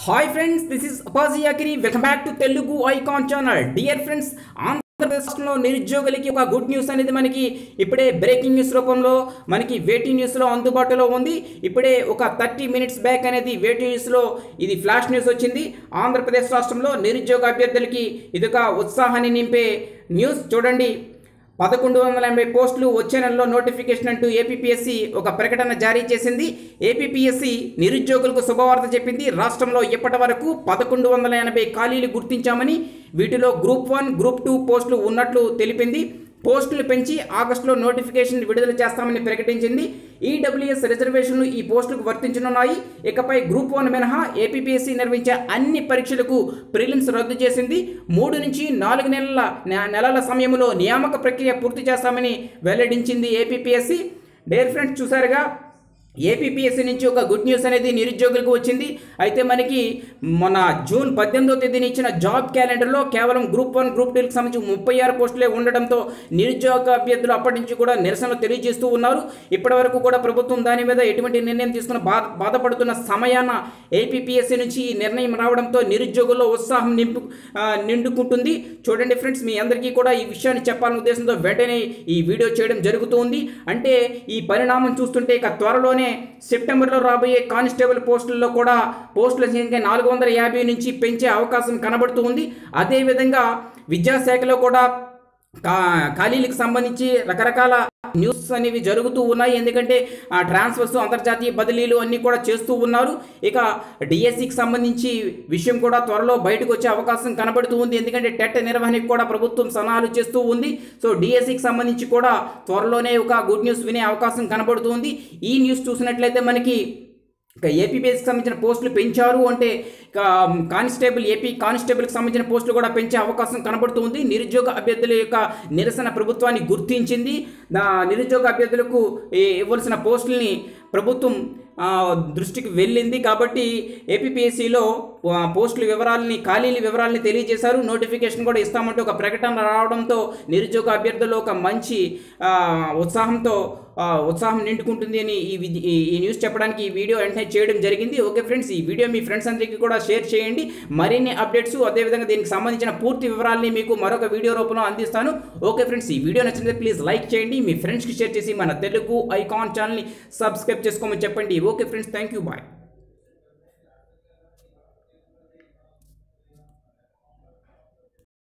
hi friends this is Apaji Akiri welcome back to Telugu icon channel dear friends ఆంధ్రప్రదేశ్లో నిరుద్యోగులకి ఒక good news అనేది మనకి ఇప్పుడే బ్రేకింగ్ న్యూస్ రూపంలో మనకి వేటి న్యూస్లో అందుబాటులో ఉంది ఇప్పుడే ఒక థర్టీ మినిట్స్ బ్యాక్ అనేది వేటి న్యూస్లో ఇది ఫ్లాష్ న్యూస్ వచ్చింది ఆంధ్రప్రదేశ్ రాష్ట్రంలో నిరుద్యోగ అభ్యర్థులకి ఇదొక ఉత్సాహాన్ని నింపే న్యూస్ చూడండి పదకొండు వందల ఎనభై పోస్టులు వచ్చే నెలలో నోటిఫికేషన్ అంటూ ఏపీపీఎస్సీ ఒక ప్రకటన జారీ చేసింది ఏపీపీఎస్సీ నిరుద్యోగులకు శుభవార్త చెప్పింది రాష్ట్రంలో ఇప్పటి వరకు పదకొండు వందల ఎనభై ఖాళీలు గుర్తించామని వీటిలో గ్రూప్ వన్ గ్రూప్ టూ పోస్టులు ఉన్నట్లు తెలిపింది పోస్టులు పెంచి ఆగస్టులో నోటిఫికేషన్ విడుదల చేస్తామని ప్రకటించింది ఈడబ్ల్యూఎస్ రిజర్వేషన్లు ఈ పోస్టులకు వర్తించనున్నాయి ఇకపై గ్రూప్ వన్ మినహా ఏపీపీఎస్సీ నిర్వహించే అన్ని పరీక్షలకు ప్రిలిమ్స్ రద్దు చేసింది మూడు నుంచి నాలుగు నెలల నె- నెలల సమయంలో నియామక ప్రక్రియ పూర్తి చేస్తామని వెల్లడించింది ఏపీపీఎస్సీ డేర్ ఫ్రెండ్స్ చూసారుగా ఏపీపీఎస్సీ నుంచి ఒక గుడ్ న్యూస్ అనేది నిరుద్యోగులకు వచ్చింది అయితే మనకి మన జూన్ పద్దెనిమిదో తేదీని ఇచ్చిన జాబ్ క్యాలెండర్లో కేవలం గ్రూప్ వన్ గ్రూప్ టూకి సంబంధించి ముప్పై ఆరు పోస్టులే ఉండడంతో నిరుద్యోగ అభ్యర్థులు అప్పటి నుంచి కూడా నిరసనలు తెలియజేస్తూ ఉన్నారు ఇప్పటి వరకు కూడా ప్రభుత్వం దాని మీద ఎటువంటి నిర్ణయం తీసుకున్న బా బాధపడుతున్న సమయాన ఏపీపీఎస్సీ నుంచి ఈ నిర్ణయం రావడంతో నిరుద్యోగుల్లో ఉత్సాహం నింపు ఆ, నిండుకుంటుంది చూడండి ఫ్రెండ్స్ మీ అందరికీ కూడా ఈ విషయాన్ని చెప్పాలనే ఉద్దేశంతో వెంటనే ఈ వీడియో చేయడం జరుగుతుంది అంటే ఈ పరిణామం చూస్తుంటే ఇక త్వరలోనే సెప్టెంబర్లో రాబోయే కానిస్టేబుల్ పోస్టుల్లో కూడా పోస్టుల సంఖ్య నాలుగు వందల యాభై నుంచి పెంచే అవకాశం కనబడుతూ ఉంది అదేవిధంగా విద్యాశాఖలో కూడా కా ఖాళీలకు సంబంధించి రకరకాల న్యూస్ అనేవి జరుగుతూ ఉన్నాయి ఎందుకంటే ఆ ట్రాన్స్ఫర్స్ అంతర్జాతీయ బదిలీలు అన్నీ కూడా చేస్తూ ఉన్నారు ఇక డిఎస్సికి సంబంధించి విషయం కూడా త్వరలో బయటకు వచ్చే అవకాశం కనబడుతూ ఉంది ఎందుకంటే టెట్ నిర్వహణకు కూడా ప్రభుత్వం సలహాలు చేస్తూ ఉంది సో డిఎస్సికి సంబంధించి కూడా త్వరలోనే ఒక గుడ్ న్యూస్ వినే అవకాశం కనబడుతూ ఉంది ఈ న్యూస్ చూసినట్లయితే మనకి ఇక ఏపీపీఎస్కి సంబంధించిన పోస్టులు పెంచారు అంటే ఇక కానిస్టేబుల్ ఏపీ కానిస్టేబుల్కి సంబంధించిన పోస్టులు కూడా పెంచే అవకాశం కనబడుతుంది నిరుద్యోగ అభ్యర్థుల యొక్క నిరసన ప్రభుత్వాన్ని గుర్తించింది దా నిరుద్యోగ అభ్యర్థులకు ఈ- ఇవ్వాల్సిన పోస్టుల్ని ప్రభుత్వం ఆ, దృష్టికి వెళ్ళింది కాబట్టి ఏపీపీఎస్సీలో పోస్టుల వివరాలని ఖాళీల వివరాలని తెలియజేశారు నోటిఫికేషన్ కూడా ఇస్తామంటూ ఒక ప్రకటన రావడంతో నిరుద్యోగ అభ్యర్థుల్లో ఒక మంచి ఆ, ఉత్సాహంతో ఆ, ఉత్సాహం నిండుకుంటుంది అని ఈ విధి- ఈ ఈ న్యూస్ చెప్పడానికి ఈ వీడియో వెంటనే చేయడం జరిగింది ఓకే ఫ్రెండ్స్ ఈ వీడియో మీ ఫ్రెండ్స్ అందరికీ కూడా షేర్ చేయండి మరిన్ని అప్డేట్స్ అదేవిధంగా దీనికి సంబంధించిన పూర్తి వివరాలని మీకు మరొక వీడియో రూపంలో అందిస్తాను ఓకే ఫ్రెండ్స్ ఈ వీడియో నచ్చినట్లయితే ప్లీజ్ లైక్ చేయండి మీ ఫ్రెండ్స్కి షేర్ చేసి మన తెలుగు ఐకాన్ ఛానల్ని సబ్స్క్రైబ్ చేసుకోమని చెప్పండి okay friends thank you bye